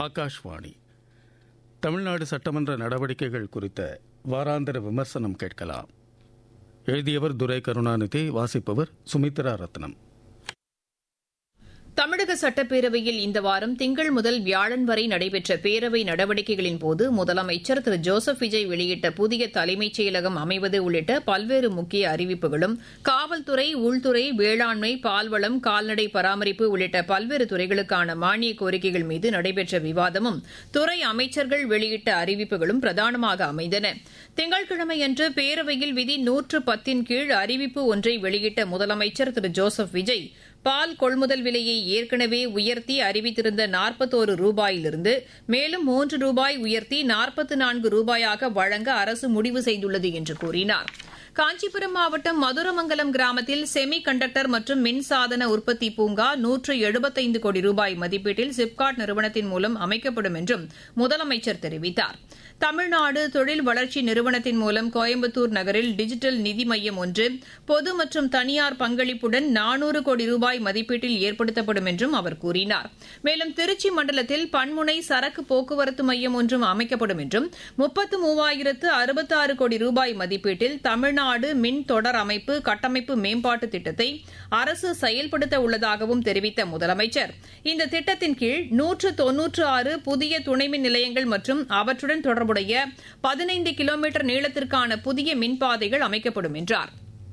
ஆகாஷ்வாணி தமிழ்நாடு சட்டமன்ற நடவடிக்கைகள் குறித்த வாராந்திர விமர்சனம் கேட்கலாம் எழுதியவர் துரை கருணாநிதி வாசிப்பவர் சுமித்ரா ரத்னம் தமிழக சட்டப்பேரவையில் இந்த வாரம் திங்கள் முதல் வியாழன் வரை நடைபெற்ற பேரவை நடவடிக்கைகளின் போது முதலமைச்சர் திரு ஜோசப் விஜய் வெளியிட்ட புதிய தலைமைச் செயலகம் அமைவது உள்ளிட்ட பல்வேறு முக்கிய அறிவிப்புகளும் காவல்துறை உள்துறை வேளாண்மை பால்வளம் கால்நடை பராமரிப்பு உள்ளிட்ட பல்வேறு துறைகளுக்கான மானிய கோரிக்கைகள் மீது நடைபெற்ற விவாதமும் துறை அமைச்சர்கள் வெளியிட்ட அறிவிப்புகளும் பிரதானமாக அமைந்தன திங்கட்கிழமையன்று பேரவையில் விதி நூற்று பத்தின் கீழ் அறிவிப்பு ஒன்றை வெளியிட்ட முதலமைச்சர் திரு ஜோசப் விஜய் பால் கொள்முதல் விலையை ஏற்கனவே உயர்த்தி அறிவித்திருந்த நாற்பத்தோரு ரூபாயிலிருந்து மேலும் மூன்று ரூபாய் உயர்த்தி நாற்பத்து நான்கு ரூபாயாக வழங்க அரசு முடிவு செய்துள்ளது என்று கூறினார் காஞ்சிபுரம் மாவட்டம் மதுரமங்கலம் கிராமத்தில் செமி கண்டக்டர் மற்றும் மின்சாதன உற்பத்தி பூங்கா நூற்று எழுபத்தைந்து கோடி ரூபாய் மதிப்பீட்டில் சிப்காட் நிறுவனத்தின் மூலம் அமைக்கப்படும் என்றும் முதலமைச்சர் தெரிவித்தார் தமிழ்நாடு தொழில் வளர்ச்சி நிறுவனத்தின் மூலம் கோயம்புத்தூர் நகரில் டிஜிட்டல் நிதி மையம் ஒன்று பொது மற்றும் தனியார் பங்களிப்புடன் நானூறு கோடி ரூபாய் மதிப்பீட்டில் ஏற்படுத்தப்படும் என்றும் அவர் கூறினார் மேலும் திருச்சி மண்டலத்தில் பன்முனை சரக்கு போக்குவரத்து மையம் ஒன்றும் அமைக்கப்படும் என்றும் முப்பத்து மூவாயிரத்து அறுபத்தாறு கோடி ரூபாய் மதிப்பீட்டில் தமிழ்நாடு மின் தொடர் அமைப்பு கட்டமைப்பு மேம்பாட்டு திட்டத்தை அரசு செயல்படுத்த உள்ளதாகவும் தெரிவித்த முதலமைச்சர் இந்த திட்டத்தின் கீழ் நூற்று தொன்னூற்று ஆறு புதிய துணைமின் நிலையங்கள் மற்றும் அவற்றுடன் தொடர்புடைய பதினைந்து கிலோமீட்டர் நீளத்திற்கான புதிய மின்பாதைகள் அமைக்கப்படும் என்றார்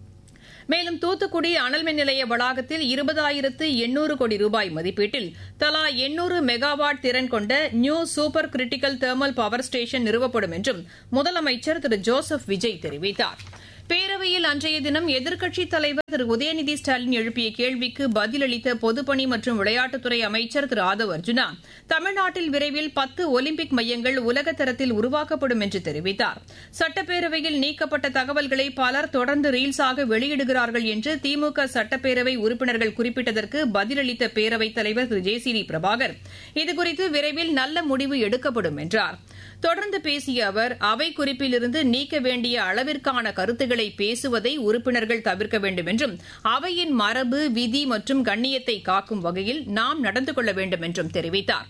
மேலும் தூத்துக்குடி அனல் மின் நிலைய வளாகத்தில் இருபதாயிரத்து எண்ணூறு கோடி ரூபாய் மதிப்பீட்டில் தலா எண்ணூறு மெகாவாட் திறன் கொண்ட new super critical thermal power station நிறுவப்படும் என்றும் முதலமைச்சர் திரு ஜோசப் விஜய் தெரிவித்தாா் பேரவையில் அன்றைய தினம் எதிர்க்கட்சித் தலைவர் திரு உதயநிதி ஸ்டாலின் எழுப்பிய கேள்விக்கு பதிலளித்த பொதுப்பணி மற்றும் விளையாட்டுத்துறை அமைச்சர் திரு ஆதவ் அர்ஜுனா தமிழ்நாட்டில் விரைவில் பத்து ஒலிம்பிக் மையங்கள் உலகத்தரத்தில் உருவாக்கப்படும் என்று தெரிவித்தார் சட்டப்பேரவையில் நீக்கப்பட்ட தகவல்களை பலர் தொடர்ந்து ரீல்ஸாக வெளியிடுகிறார்கள் என்று திமுக சட்டப்பேரவை உறுப்பினர்கள் குறிப்பிட்டதற்கு பதிலளித்த பேரவைத் தலைவர் Thiru J C D Prabhakar இதுகுறித்து விரைவில் நல்ல முடிவு எடுக்கப்படும் என்றார் தொடர்ந்து பேசிய அவர் அவை குறிப்பிலிருந்து நீக்க வேண்டிய அளவிற்கான கருத்துக்களை பேசுவதை உறுப்பினர்கள் தவிர்க்க வேண்டும் என்றும் அவையின் மரபு விதி மற்றும் கண்ணியத்தை காக்கும் வகையில் நாம் நடந்து கொள்ள வேண்டும் என்றும் தெரிவித்தார்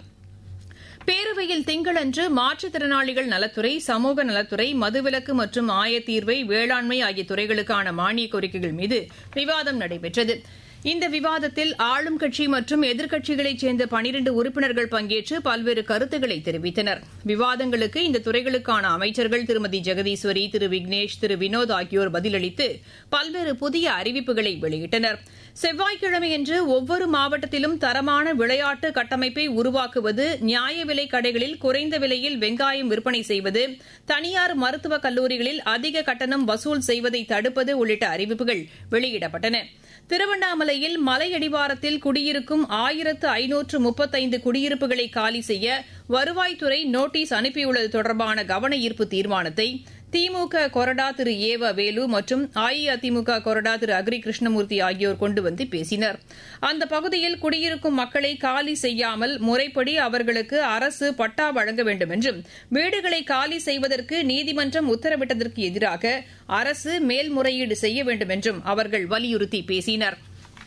பேரவையில் திங்களன்று மாற்றுத்திறனாளிகள் நலத்துறை சமூக நலத்துறை மதுவிலக்கு மற்றும் ஆயத்தீர்வை வேளாண்மை ஆகிய துறைகளுக்கான மானிய கோரிக்கைகள் மீது விவாதம் நடைபெற்றது இந்த விவாதத்தில் ஆளும் கட்சி மற்றும் எதிர்க்கட்சிகளைச் சேர்ந்த பனிரண்டு உறுப்பினர்கள் பங்கேற்று பல்வேறு கருத்துக்களை தெரிவித்தனர் விவாதங்களுக்கு இந்த துறைகளுக்கான அமைச்சர்கள் திருமதி ஜெகதீஸ்வரி திரு விக்னேஷ் திரு வினோத் ஆகியோர் பதிலளித்து பல்வேறு புதிய அறிவிப்புகளை வெளியிட்டனர் செவ்வாய்க்கிழமையன்று ஒவ்வொரு மாவட்டத்திலும் தரமான விளையாட்டு கட்டமைப்பை உருவாக்குவது நியாய விலை கடைகளில் குறைந்த விலையில் வெங்காயம் விற்பனை செய்வது தனியார் மருத்துவக் கல்லூரிகளில் அதிக கட்டணம் வசூல் செய்வதை தடுப்பது உள்ளிட்ட அறிவிப்புகள் வெளியிடப்பட்டன திருவண்ணாமலையில் மலையடிவாரத்தில் குடியிருக்கும் ஆயிரத்து ஐநூற்று முப்பத்தைந்து குடியிருப்புகளை காலி செய்ய வருவாய்த்துறை நோட்டீஸ் அனுப்பியுள்ளது தொடர்பான கவன ஈர்ப்பு தீர்மானத்தை திமுக கொறடா திரு ஏவ வேலு மற்றும் அஇஅதிமுக கொறடா திரு அக்ரி கிருஷ்ணமூர்த்தி ஆகியோர் கொண்டு வந்து பேசினர் அந்த பகுதியில் குடியிருக்கும் மக்களை காலி செய்யாமல் முறைப்படி அவர்களுக்கு அரசு பட்டா வழங்க வேண்டும் என்றும் வீடுகளை காலி செய்வதற்கு நீதிமன்றம் உத்தரவிட்டதற்கு எதிராக அரசு மேல்முறையீடு செய்ய வேண்டும் என்றும் அவர்கள் வலியுறுத்தி பேசினர்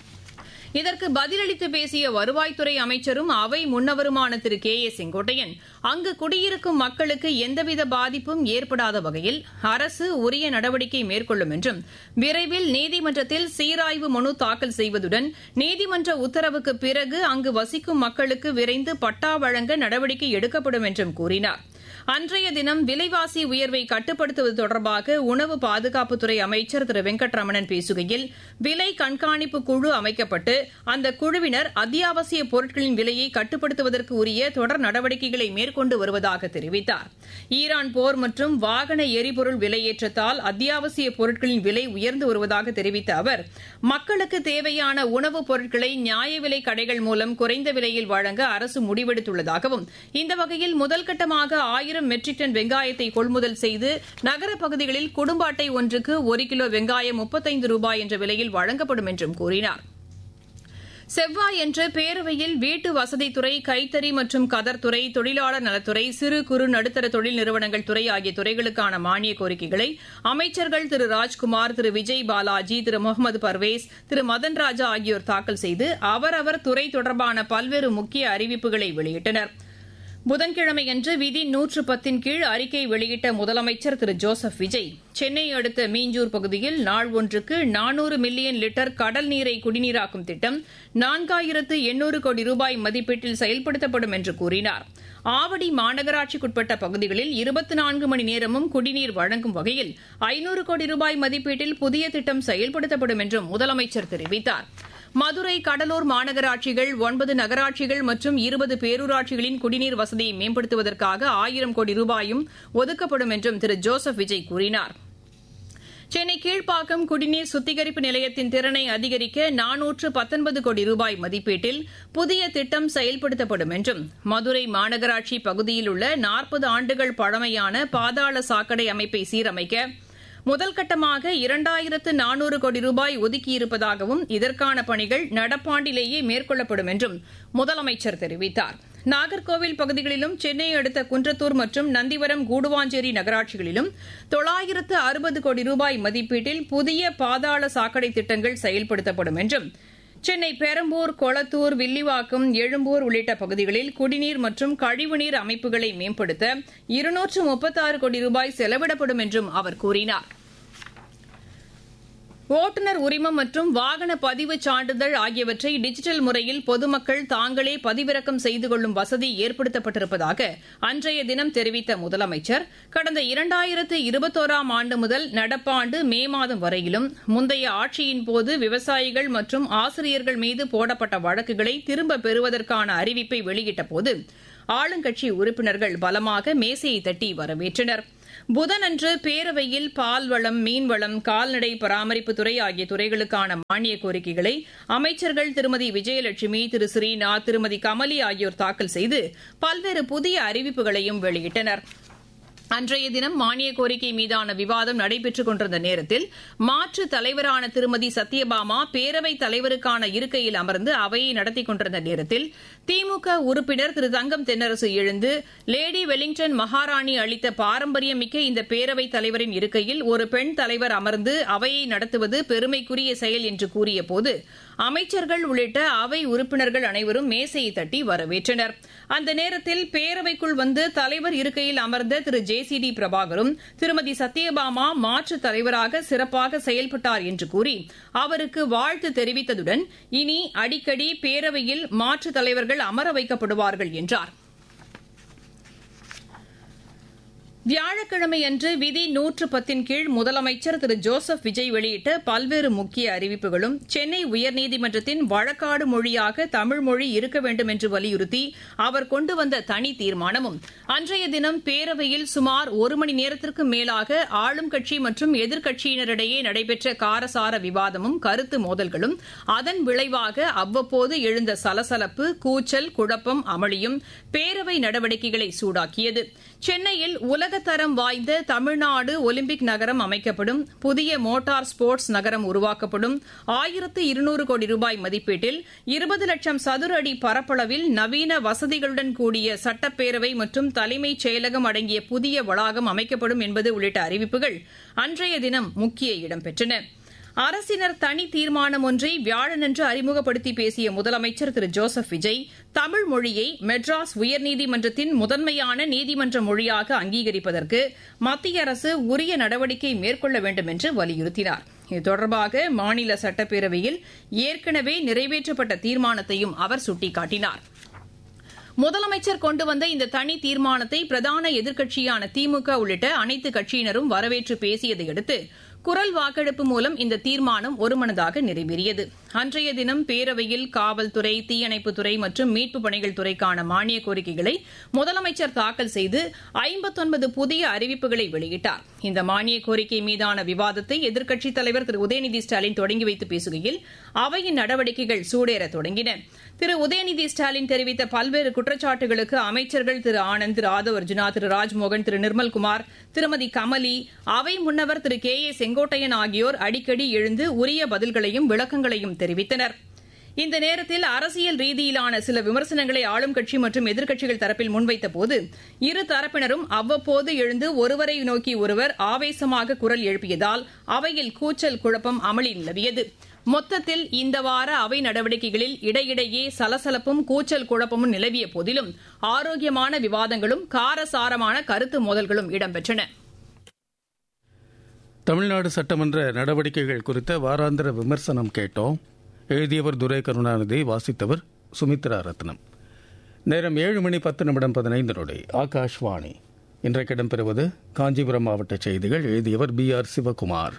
இதற்கு பதிலளித்து பேசிய வருவாய்த்துறை அமைச்சரும் அவை முன்னவருமான திரு கே ஏ செங்கோட்டையன் அங்கு குடியிருக்கும் மக்களுக்கு எந்தவித பாதிப்பும் ஏற்படாத வகையில் அரசு உரிய நடவடிக்கை மேற்கொள்ளும் என்றும் விரைவில் நீதிமன்றத்தில் சீராய்வு மனு தாக்கல் செய்வதுடன் நீதிமன்ற உத்தரவுக்கு பிறகு அங்கு வசிக்கும் மக்களுக்கு விரைந்து பட்டா வழங்க நடவடிக்கை எடுக்கப்படும் என்றும் கூறினாா் அன்றைய தினம் விலைவாசி உயர்வை கட்டுப்படுத்துவது தொடர்பாக உணவு பாதுகாப்புத்துறை அமைச்சர் திரு வெங்கட்ரமணன் பேசுகையில் விலை கண்காணிப்பு குழு அமைக்கப்பட்டு அந்த குழுவினர் அத்தியாவசிய பொருட்களின் விலையை கட்டுப்படுத்துவதற்கு உரிய தொடர் நடவடிக்கைகளை மேற்கொண்டு வருவதாக தெரிவித்தார் ஈரான் போர் மற்றும் வாகன எரிபொருள் விலையேற்றத்தால் அத்தியாவசிய பொருட்களின் விலை உயர்ந்து வருவதாக தெரிவித்த அவர் மக்களுக்கு தேவையான உணவுப் பொருட்களை நியாய விலை கடைகள் மூலம் குறைந்த விலையில் வழங்க அரசு முடிவெடுத்துள்ளதாகவும் இந்த வகையில் முதல்கட்டமாக ஆயிரம் ஆயிரம் மெட்ரிக் டன் வெங்காயத்தை கொள்முதல் செய்து நகர பகுதிகளில் குடும்ப அட்டை ஒன்றுக்கு ஒரு கிலோ வெங்காயம் முப்பத்தைந்து ரூபாய் என்ற விலையில் வழங்கப்படும் என்றும் கூறினார் செவ்வாயன்று பேரவையில் வீட்டு வசதித்துறை கைத்தறி மற்றும் கதர்துறை தொழிலாளர் நலத்துறை சிறு குறு நடுத்தர தொழில் நிறுவனங்கள் துறை ஆகிய துறைகளுக்கான மானிய கோரிக்கைகளை அமைச்சர்கள் திரு ராஜ்குமார் திரு விஜய் பாலாஜி திரு முகமது பர்வேஸ் திரு மதன் ராஜா ஆகியோர் தாக்கல் செய்து அவரவர் துறை தொடர்பான பல்வேறு முக்கிய அறிவிப்புகளை வெளியிட்டனா் புதன்கிழமையன்று விதி நூற்று பத்தின் கீழ் அறிக்கை வெளியிட்ட முதலமைச்சர் திரு ஜோசப் விஜய் சென்னை அடுத்த மீஞ்சூர் பகுதியில் நாள் ஒன்றுக்கு நானூறு மில்லியன் லிட்டர் கடல் நீரை குடிநீராக்கும் திட்டம் நான்காயிரத்து எண்ணூறு கோடி ரூபாய் மதிப்பீட்டில் செயல்படுத்தப்படும் என்று கூறினார் ஆவடி மாநகராட்சிக்குட்பட்ட பகுதிகளில் இருபத்தி நான்கு மணி நேரமும் குடிநீர் வழங்கும் வகையில் ஐநூறு கோடி ரூபாய் மதிப்பீட்டில் புதிய திட்டம் செயல்படுத்தப்படும் என்றும் முதலமைச்சர் தெரிவித்தார் மதுரை கடலூர் மாநகராட்சிகள் ஒன்பது நகராட்சிகள் மற்றும் இருபது பேரூராட்சிகளின் குடிநீர் வசதியை மேம்படுத்துவதற்காக ஆயிரம் கோடி ரூபாயும் ஒதுக்கப்படும் என்றும் திரு ஜோசப் விஜய் கூறினார் சென்னை கீழ்ப்பாக்கம் குடிநீர் சுத்திகரிப்பு நிலையத்தின் திறனை அதிகரிக்க நானூற்று பத்தொன்பது கோடி ரூபாய் மதிப்பீட்டில் புதிய திட்டம் செயல்படுத்தப்படும் என்றும் மதுரை மாநகராட்சி பகுதியில் உள்ள நாற்பது ஆண்டுகள் பழமையான பாதாள சாக்கடை அமைப்பை சீரமைக்க முதல் கட்டமாக இரண்டாயிரத்து நானூறு கோடி ரூபாய் ஒதுக்கியிருப்பதாகவும் இதற்கான பணிகள் நடப்பாண்டிலேயே மேற்கொள்ளப்படும் என்றும் முதலமைச்சர் தெரிவித்தார் நாகர்கோவில் பகுதிகளிலும் சென்னை அடுத்த குன்றத்தூர் மற்றும் நந்திவரம் கூடுவாஞ்சேரி நகராட்சிகளிலும் தொள்ளாயிரத்து அறுபது கோடி ரூபாய் மதிப்பீட்டில் புதிய பாதாள சாக்கடை திட்டங்கள் செயல்படுத்தப்படும் என்றும் சென்னை பெரம்பூர் கொளத்தூர் வில்லிவாக்கம் எழும்பூர் உள்ளிட்ட பகுதிகளில் குடிநீர் மற்றும் கழிவுநீர் அமைப்புகளை மேம்படுத்த இருநூற்று முப்பத்தாறு கோடி ரூபாய் செலவிடப்படும் என்றும் அவர் கூறினார் ஓட்டுநர் உரிமம் மற்றும் வாகன பதிவு சான்றிதழ் ஆகியவற்றை டிஜிட்டல் முறையில் பொதுமக்கள் தாங்களே பதிவிறக்கம் செய்து கொள்ளும் வசதி ஏற்படுத்தப்பட்டிருப்பதாக அன்றைய தினம் தெரிவித்த முதலமைச்சர் கடந்த இரண்டாயிரத்து இருபத்தோராம் ஆண்டு முதல் நடப்பாண்டு மே மாதம் வரையிலும் முந்தைய ஆட்சியின்போது விவசாயிகள் மற்றும் ஆசிரியர்கள் மீது போடப்பட்ட வழக்குகளை திரும்ப பெறுவதற்கான அறிவிப்பை வெளியிட்டபோது ஆளுங்கட்சி உறுப்பினர்கள் பலமாக மேசையை தட்டி வரவேற்றனா் புதனன்று பேரவையில் பால்வளம் மீன்வளம் கால்நடை பராமரிப்புத்துறை ஆகிய துறைகளுக்கான மானிய கோரிக்கைகளை அமைச்சர்கள் திருமதி விஜயலட்சுமி திரு ஸ்ரீநாத் திருமதி கமலி ஆகியோர் தாக்கல் செய்து பல்வேறு புதிய அறிவிப்புகளையும் வெளியிட்டனா் அன்றைய தினம் மானிய கோரிக்கை மீதான விவாதம் நடைபெற்றுக் கொண்டிருந்த நேரத்தில் மாற்று தலைவரான திருமதி சத்யபாமா பேரவைத் தலைவருக்கான இருக்கையில் அமர்ந்து அவையை நடத்திக் கொண்டிருந்த நேரத்தில் திமுக உறுப்பினர் திரு தங்கம் தென்னரசு எழுந்து லேடி வெலிங்டன் மகாராணி அளித்த பாரம்பரியமிக்க இந்த பேரவைத் தலைவரின் இருக்கையில் ஒரு பெண் தலைவர் அமர்ந்து அவையை நடத்துவது பெருமைக்குரிய செயல் என்று கூறியபோது அமைச்சர்கள் உள்ளிட்ட அவை உறுப்பினர்கள் அனைவரும் மேசையை தட்டி வரவேற்றனர் அந்த நேரத்தில் பேரவைக்குள் வந்து தலைவர் இருக்கையில் அமர்ந்த திரு ஜே சி டி பிரபாகரும் திருமதி சத்யபாமா மாற்றுத் தலைவராக சிறப்பாக செயல்பட்டார் என்று கூறி அவருக்கு வாழ்த்து தெரிவித்ததுடன் இனி அடிக்கடி பேரவையில் மாற்றுத் தலைவர்கள் அமர வைக்கப்படுவார்கள் என்றார் வியாழக்கிழமை அன்று விதி நூற்று பத்தின் கீழ் முதலமைச்சர் திரு ஜோசப் விஜய் வெளியிட்ட பல்வேறு முக்கிய அறிவிப்புகளும் சென்னை உயர்நீதிமன்றத்தின் வழக்காடு மொழியாக தமிழ் மொழி இருக்க வேண்டும் என்று வலியுறுத்தி அவர் கொண்டு வந்த தனி தீர்மானமும் அன்றைய தினம் பேரவையில் சுமார் ஒரு மணி நேரத்திற்கு மேலாக ஆளும் கட்சி மற்றும் எதிர்க்கட்சியினரிடையே நடைபெற்ற காரசார விவாதமும் கருத்து மோதல்களும் அதன் விளைவாக அவ்வப்போது எழுந்த சலசலப்பு கூச்சல் குழப்பம் அமளியும் பேரவை நடவடிக்கைகளை சூடாக்கியது சென்னையில் உலகத்தரம் வாய்ந்த தமிழ்நாடு ஒலிம்பிக் நகரம் அமைக்கப்படும் புதிய மோட்டார் ஸ்போர்ட்ஸ் நகரம் உருவாக்கப்படும் ஆயிரத்து இருநூறு கோடி ரூபாய் மதிப்பீட்டில் இருபது லட்சம் சதுர அடி பரப்பளவில் நவீன வசதிகளுடன் கூடிய சட்டப்பேரவை மற்றும் தலைமைச் செயலகம் அடங்கிய புதிய வளாகம் அமைக்கப்படும் என்பது உள்ளிட்ட அறிவிப்புகள் அன்றைய தினம் முக்கிய இடம்பெற்றன அரசினர் தனி தீர்மானம் ஒன்றை வியாழனன்று அறிமுகப்படுத்தி பேசிய முதலமைச்சர் திரு ஜோசப் விஜய் தமிழ் மொழியை மெட்ராஸ் உயர்நீதிமன்றத்தின் முதன்மையான நீதிமன்ற மொழியாக அங்கீகரிப்பதற்கு மத்திய அரசு உரிய நடவடிக்கை மேற்கொள்ள வேண்டும் என்று வலியுறுத்தினார் இது தொடர்பாக மாநில சட்டப்பேரவையில் ஏற்கனவே நிறைவேற்றப்பட்ட தீர்மானத்தையும் அவர் சுட்டிக்காட்டினார் முதலமைச்சர் கொண்டு வந்த இந்த தனி தீர்மானத்தை பிரதான எதிர்க்கட்சியான திமுக உள்ளிட்ட அனைத்து கட்சியினரும் வரவேற்று பேசியதை அடுத்து குரல் வாக்கெடுப்பு மூலம் இந்த தீர்மானம் ஒருமனதாக நிறைவேறியது அன்றைய தினம் பேரவையில் காவல்துறை தீயணைப்புத்துறை மற்றும் மீட்புப் பணிகள் துறைக்கான மானிய கோரிக்கைகளை முதலமைச்சர் தாக்கல் செய்து ஐம்பத்தொன்பது புதிய அறிவிப்புகளை வெளியிட்டார் இந்த மானிய கோரிக்கை மீதான விவாதத்தை எதிர்க்கட்சித் தலைவர் திரு உதயநிதி ஸ்டாலின் தொடங்கி வைத்து பேசுகையில் அவையின் நடவடிக்கைகள் சூடேற தொடங்கின திரு உதயநிதி ஸ்டாலின் தெரிவித்த பல்வேறு குற்றச்சாட்டுகளுக்கு அமைச்சர்கள் திரு ஆனந்த் திரு ஆதவ் அர்ஜுனா திரு ராஜ்மோகன் திரு நிர்மல்குமார் திருமதி கமலி அவை முன்னவர் திரு கே ஏ செங்கோட்டையன் ஆகியோர் அடிக்கடி எழுந்து உரிய பதில்களையும் விளக்கங்களையும் தெரிவித்தனர் இந்த நேரத்தில் அரசியல் ரீதியிலான சில விமர்சனங்களை ஆளும் கட்சி மற்றும் எதிர்க்கட்சிகள் தரப்பில் முன்வைத்த போது இரு தரப்பினரும் அவ்வப்போது எழுந்து ஒருவரை நோக்கி ஒருவர் ஆவேசமாக குரல் எழுப்பியதால் அவையில் கூச்சல் குழப்பம் அமளி நிலவியது மொத்தத்தில் இந்த வார அவை நடவடிக்கைகளில் இடையிடையே சலசலப்பும் கூச்சல் குழப்பமும் நிலவிய போதிலும் ஆரோக்கியமான விவாதங்களும் காரசாரமான கருத்து மோதல்களும் இடம்பெற்றன தமிழ்நாடு சட்டமன்ற நடவடிக்கைகள் குறித்த வாராந்திர விமர்சனம் கேட்டோம் எழுதியவர் துரை கருணாநிதி வாசித்தவர் சுமித்ரா ரத்னம் நேரம் ஏழு மணி பத்து நிமிடம் பதினைந்து நொடி ஆகாஷ்வாணி இன்றைக்கு இடம்பெறுவது காஞ்சிபுரம் மாவட்ட செய்திகள் எழுதியவர் பி ஆர் சிவகுமார்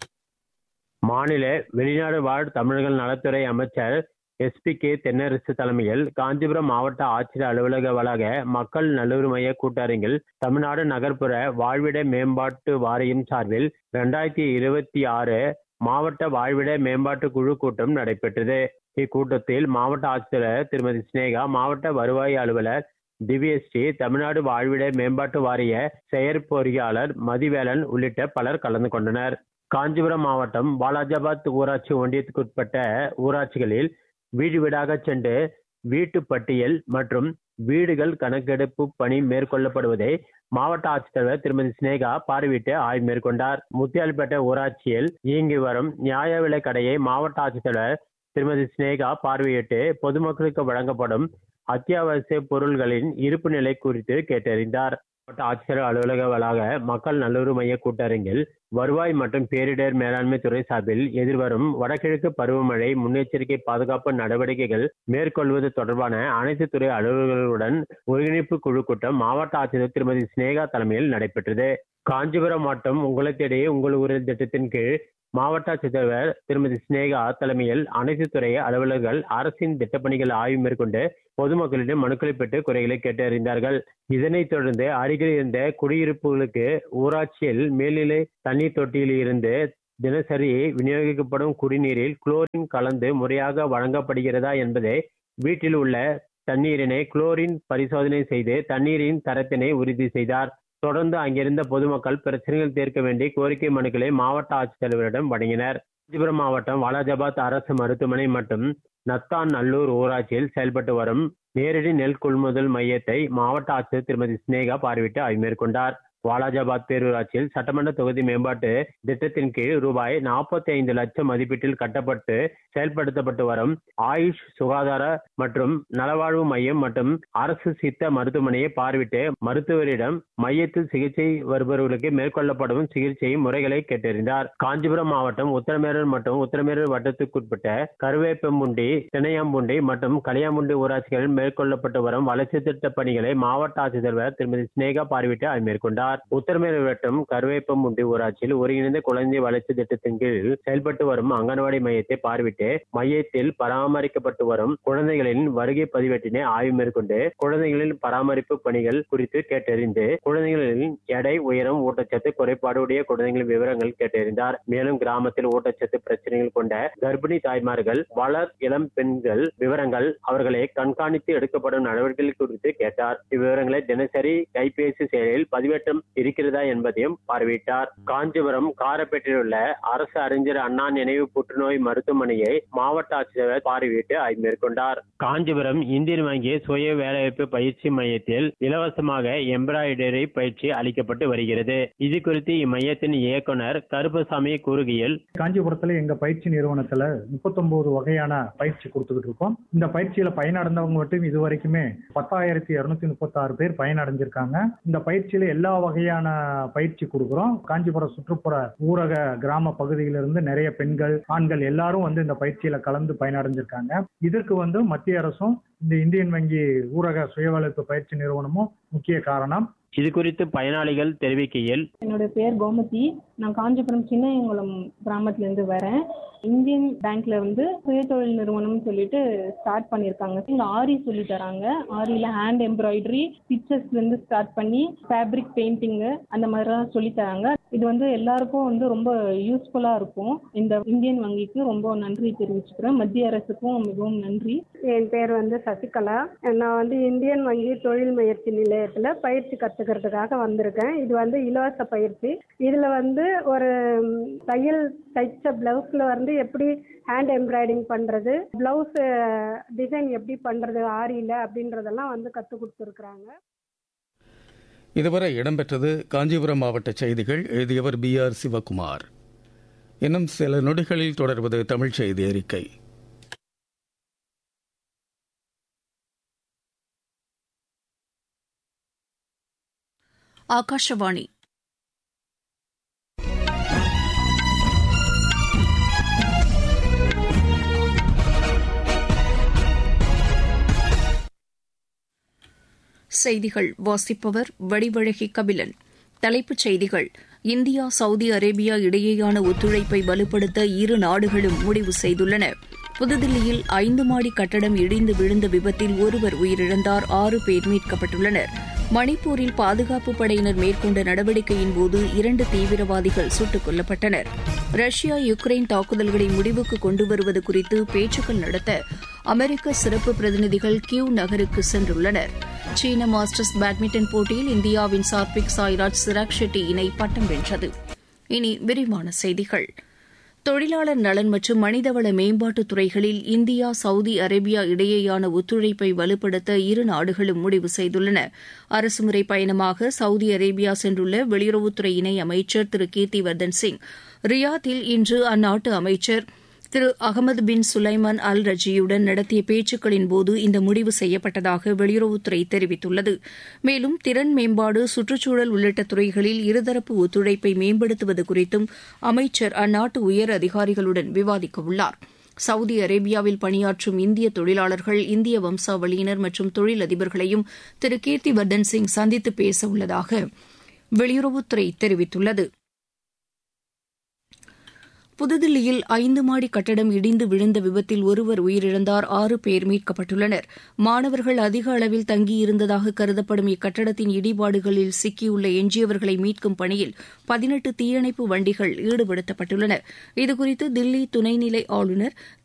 மாநில வெளிநாடு வாழ் தமிழர்கள் நலத்துறை அமைச்சர் எஸ்பி கே தென்னரசு தலைமையில் காஞ்சிபுரம் மாவட்ட ஆட்சியர் அலுவலக வளாக மக்கள் நல்லுரிமைய கூட்டரங்கில் தமிழ்நாடு நகர்ப்புற வாழ்விட மேம்பாட்டு வாரியம் சார்பில் இரண்டாயிரத்தி இருபத்தி ஆறு மாவட்ட வாழ்விட மேம்பாட்டு குழு கூட்டம் நடைபெற்றது இக்கூட்டத்தில் மாவட்ட ஆட்சியர் திருமதி சினேகா மாவட்ட வருவாய் அலுவலர் திவ்யஸ்ரீ தமிழ்நாடு வாழ்விட மேம்பாட்டு வாரிய செயற்பொறியாளர் மதிவேலன் உள்ளிட்ட பலர் கலந்து கொண்டனர் காஞ்சிபுரம் மாவட்டம் வாலாஜாபாத் ஊராட்சி ஒன்றியத்துக்குட்பட்ட ஊராட்சிகளில் வீடு வீடாக சென்று வீட்டு பட்டியல் மற்றும் வீடுகள் கணக்கெடுப்பு பணி மேற்கொள்ளப்படுவதை மாவட்ட ஆட்சித்தலைவர் திருமதி சினேகா பார்வையிட்டு ஆய்வு மேற்கொண்டார் முத்தியால்பேட்டை ஊராட்சியில் இயங்கி வரும் நியாய விலை கடையை மாவட்ட ஆட்சித்தலைவர் திருமதி சினேகா பார்வையிட்டு பொதுமக்களுக்கு வழங்கப்படும் அத்தியாவசிய பொருள்களின் இருப்பு நிலை குறித்து கேட்டறிந்தார் மாவட்ட ஆட்சியர் அலுவலக வளாக மக்கள் நல்லுறவு மைய கூட்டரங்கில் வருவாய் மற்றும் பேரிடர் மேலாண்மை துறை சார்பில் எதிர்வரும் வடகிழக்கு பருவமழை முன்னெச்சரிக்கை பாதுகாப்பு நடவடிக்கைகள் மேற்கொள்வது தொடர்பான அனைத்து துறை அலுவலர்களுடன் ஒருங்கிணைப்பு குழு கூட்டம் மாவட்ட ஆட்சியர் திருமதி சினேகா தலைமையில் நடைபெற்றது காஞ்சிபுரம் மாவட்டம் உங்களை தேடி உங்கள் ஊரில் திட்டத்தின் கீழ் மாவட்ட ஆட்சித்தலைவர் திருமதி சினேகா தலைமையில் அனைத்து துறை அலுவலர்கள் அரசின் திட்டப்பணிகள் ஆய்வு மேற்கொண்டு பொதுமக்களிடம் மனுக்களை பெற்று குறைகளை கேட்டறிந்தார்கள் இதனைத் தொடர்ந்து அருகில் இருந்த குடியிருப்புகளுக்கு ஊராட்சியில் மேல்நிலை தண்ணீர் தொட்டியில் இருந்து தினசரி விநியோகிக்கப்படும் குடிநீரில் குளோரின் கலந்து முறையாக வழங்கப்படுகிறதா என்பதை வீட்டில் உள்ள தண்ணீரினை குளோரின் பரிசோதனை செய்து தண்ணீரின் தரத்தினை உறுதி செய்தார் தொடர்ந்து அங்கிருந்த பொதுமக்கள் பிரச்சனைகள் தீர்க்க வேண்டி கோரிக்கை மனுக்களை மாவட்ட ஆட்சித்தலைவரிடம் வழங்கினர் காஞ்சிபுரம் மாவட்டம் வாலாஜாபாத் அரசு மருத்துவமனை மற்றும் நத்தான் நல்லூர் ஊராட்சியில் செயல்பட்டு வரும் நேரடி நெல் கொள்முதல் மையத்தை மாவட்ட ஆட்சியர் திருமதி சினேகா பார்வையிட்டு ஆய்வு மேற்கொண்டார் வாலாஜாபாத் பேரூராட்சியில் சட்டமன்ற தொகுதி மேம்பாட்டு திட்டத்தின் கீழ் ரூபாய் நாற்பத்தி ஐந்து லட்சம் மதிப்பீட்டில் கட்டப்பட்டு செயல்படுத்தப்பட்டு வரும் ஆயுஷ் சுகாதார மற்றும் நலவாழ்வு மையம் மற்றும் அரசு சித்த மருத்துவமனையை பார்வையிட்டு மருத்துவரிடம் மையத்தில் சிகிச்சை வருபவர்களுக்கு மேற்கொள்ளப்படும் சிகிச்சை முறைகளை கேட்டறிந்தார் காஞ்சிபுரம் மாவட்டம் உத்தரமேரூர் மற்றும் உத்தரமேரூர் வட்டத்துக்குட்பட்ட கருவேப்பம்புண்டி திணையாம்புண்டி மற்றும் கலியாம்புண்டி ஊராட்சிகளில் மேற்கொள்ளப்பட்டு வரும் வளர்ச்சி திட்ட பணிகளை மாவட்ட ஆட்சித்தலைவர் திருமதி சினேகா பார்வையிட்டு ஆய்வு மேற்கொண்டார் உத்தரமேரூர் வட்டம் கருவேப்பம்புண்டி ஊராட்சியில் ஒருங்கிணைந்த குழந்தை வளர்ச்சி திட்டத்தின் கீழ் செயல்பட்டு வரும் அங்கன்வாடி மையத்தை பார்வையிட்டு மையத்தில் பராமரிக்கப்பட்டு வரும் குழந்தைகளின் வருகை பதிவேட்டினை ஆய்வு மேற்கொண்டு குழந்தைகளின் பராமரிப்பு பணிகள் குறித்து கேட்டறிந்து குழந்தைகளின் எடை உயரம் ஊட்டச்சத்து குறைபாடுடைய குழந்தைகளின் விவரங்கள் கேட்டறிந்தார் மேலும் கிராமத்தில் ஊட்டச்சத்து பிரச்சனைகள் கொண்ட கர்ப்பிணி தாய்மார்கள் வளர் இளம் பெண்கள் விவரங்கள் அவர்களை கண்காணித்து எடுக்கப்படும் நடவடிக்கைகள் குறித்து கேட்டார் இவ்விவரங்களை தினசரி கைபேசி செயலில் பதிவேற்றம் இருக்கிறதா என்பதையும் பார்வையிட்டார் காஞ்சிபுரம் காரப்பேட்டில் உள்ள அரசு அறிஞர் அண்ணா நினைவு புற்றுநோய் மருத்துவமனையை மாவட்ட ஆட்சியர் பார்வையிட்டு ஆய்வு மேற்கொண்டார் காஞ்சிபுரம் இந்தியன் வங்கி சுய வேலைவாய்ப்பு பயிற்சி மையத்தில் இலவசமாக எம்ப்ராய்டரி பயிற்சி அளிக்கப்பட்டு வருகிறது இது குறித்து இம்மையத்தின் இயக்குனர் கருப்பசாமி கூறுகையில் காஞ்சிபுரத்துல எங்க பயிற்சி நிறுவனத்துல முப்பத்தொன்பது வகையான பயிற்சி கொடுத்துக்கிட்டு இருக்கோம் இந்த பயிற்சியில பயனடைந்தவங்க மட்டும் இது வரைக்குமே பத்தாயிரத்தி இருநூத்தி முப்பத்தி ஆறு பேர் பயனடைஞ்சிருக்காங்க இந்த பயிற்சியில எல்லா வகையான பயிற்சி கொடுக்குறோம் காஞ்சிபுரம் சுற்றுப்புற ஊரக கிராம பகுதியிலிருந்து நிறைய பெண்கள் ஆண்கள் எல்லாரும் வந்து இந்த பயிற்சியில கலந்து பயனடைஞ்சிருக்காங்க இதற்கு வந்து மத்திய அரசும் இந்த இந்தியன் வங்கி ஊரக சுயவேலைப்பு பயிற்சி நிறுவனமும் முக்கிய காரணம் இது குறித்து பயனாளிகள் தெரிவிக்கையில் என்னோட பேர் கோமதி நான் காஞ்சிபுரம் சின்னையங்குளம் கிராமத்துல இருந்து வரேன் இந்தியன் பேங்க்ல வந்து சுயதொழில் நிறுவனம் சொல்லிட்டு ஸ்டார்ட் பண்ணியிருக்காங்க இங்க ஆரி சொல்லி தராங்க ஆரியில ஹேண்ட் எம்ப்ராய்டரி பிக்சர்ஸ்ல இருந்து ஸ்டார்ட் பண்ணி ஃபேப்ரிக் பெயிண்டிங் அந்த மாதிரிலாம் சொல்லி தராங்க இது வந்து எல்லாருக்கும் வந்து ரொம்ப யூஸ்ஃபுல்லா இருக்கும் இந்த இந்தியன் வங்கிக்கு ரொம்ப நன்றி தெரிவிச்சுக்கிறேன் மத்திய அரசுக்கும் மிகவும் நன்றி என் பேர் வந்து சசிகலா நான் வந்து இந்தியன் வங்கி தொழில் முயற்சி நிலையத்தில் பயிற்சி கற்றுக்கிறதுக்காக வந்திருக்கேன் இது வந்து இலவச பயிற்சி இதில் வந்து ஒரு ம், தையல் தைச்ச ப்ளவுஸில் வந்து எப்படி ஹேண்ட் எம்ப்ராய்டிங் பண்ணுறது ப்ளவுஸ் டிசைன் எப்படி பண்ணுறது ஆரியில் அப்படின்றதெல்லாம் வந்து கற்றுக் கொடுத்துருக்குறாங்க இதுவரை இடம்பெற்றது காஞ்சிபுரம் மாவட்ட செய்திகள் எழுதியவர் பி ஆர் சிவகுமார் இன்னும் சில நொடிகளில் தொடர்வது தமிழ் செய்தி அறிக்கை ಆಕಾಶವಾಣಿ செய்திகள் வாசிப்பவர் வடிவழகி கபிலன் தலைப்புச் செய்திகள் இந்தியா சவுதி அரேபியா இடையேயான ஒத்துழைப்பை வலுப்படுத்த இரு நாடுகளும் முடிவு செய்துள்ளன புதுதில்லியில் ஐந்து மாடி கட்டடம் இடிந்து விழுந்த விபத்தில் ஒருவர் உயிரிழந்தார் ஆறு பேர் மீட்கப்பட்டுள்ளனர் மணிப்பூரில் பாதுகாப்பு படையினர் மேற்கொண்ட நடவடிக்கையின் போது இரண்டு தீவிரவாதிகள் சுட்டுக் கொல்லப்பட்டனர் ரஷ்யா யுக்ரைன் தாக்குதல்களை முடிவுக்கு கொண்டு வருவது குறித்து பேச்சுக்கள் நடத்த அமெரிக்க சிறப்பு பிரதிநிதிகள் கியூ நகருக்கு சென்றுள்ளனர் சீன மாஸ்டர்ஸ் பேட்மிண்டன் போட்டியில் இந்தியாவின் சாத்விக் சாய்ராஜ் சிராக் ஷெட்டி இணை பட்டம் வென்றது இனி விரிவான செய்திகள் தொழிலாளர் நலன் மற்றும் மனிதவள மேம்பாட்டுத் துறைகளில் இந்தியா சவுதி அரேபியா இடையேயான ஒத்துழைப்பை வலுப்படுத்த இரு நாடுகளும் முடிவு செய்துள்ளன அரசுமுறை பயணமாக சவுதி அரேபியா சென்றுள்ள வெளியுறவுத்துறை இணை அமைச்சர் திரு கீர்த்திவர்தன் சிங் ரியாத்தில் இன்று அந்நாட்டு அமைச்சர் திரு அகமது பின் சுலைமான் அல் ரஜியுடன் நடத்திய பேச்சுக்களின் போது இந்த முடிவு செய்யப்பட்டதாக வெளியுறவுத்துறை தெரிவித்துள்ளது மேலும் திறன் மேம்பாடு சுற்றுச்சூழல் உள்ளிட்ட துறைகளில் இருதரப்பு ஒத்துழைப்பை மேம்படுத்துவது குறித்தும் அமைச்சர் அந்நாட்டு உயர் அதிகாரிகளுடன் விவாதிக்க உள்ளார் சவுதி அரேபியாவில் பணியாற்றும் இந்திய தொழிலாளர்கள் இந்திய வம்சாவளியினர் மற்றும் தொழிலதிபர்களையும் திரு கீர்த்திவர்தன் சிங் சந்தித்து பேச உள்ளதாக வெளியுறவுத்துறை தெரிவித்துள்ளது புதுதில்லியில் ஐந்து மாடி கட்டடம் இடிந்து விழுந்த விபத்தில் ஒருவர் உயிரிழந்தார் ஆறு பேர் மீட்கப்பட்டுள்ளனர் மாணவர்கள் அதிக அளவில் தங்கியிருந்ததாக கருதப்படும் இக்கட்டடத்தின் இடிபாடுகளில் சிக்கியுள்ள எஞ்சியவர்களை மீட்கும் பணியில் பதினெட்டு தீயணைப்பு வண்டிகள் ஈடுபடுத்தப்பட்டுள்ளன இதுகுறித்து தில்லி துணைநிலை ஆளுநர்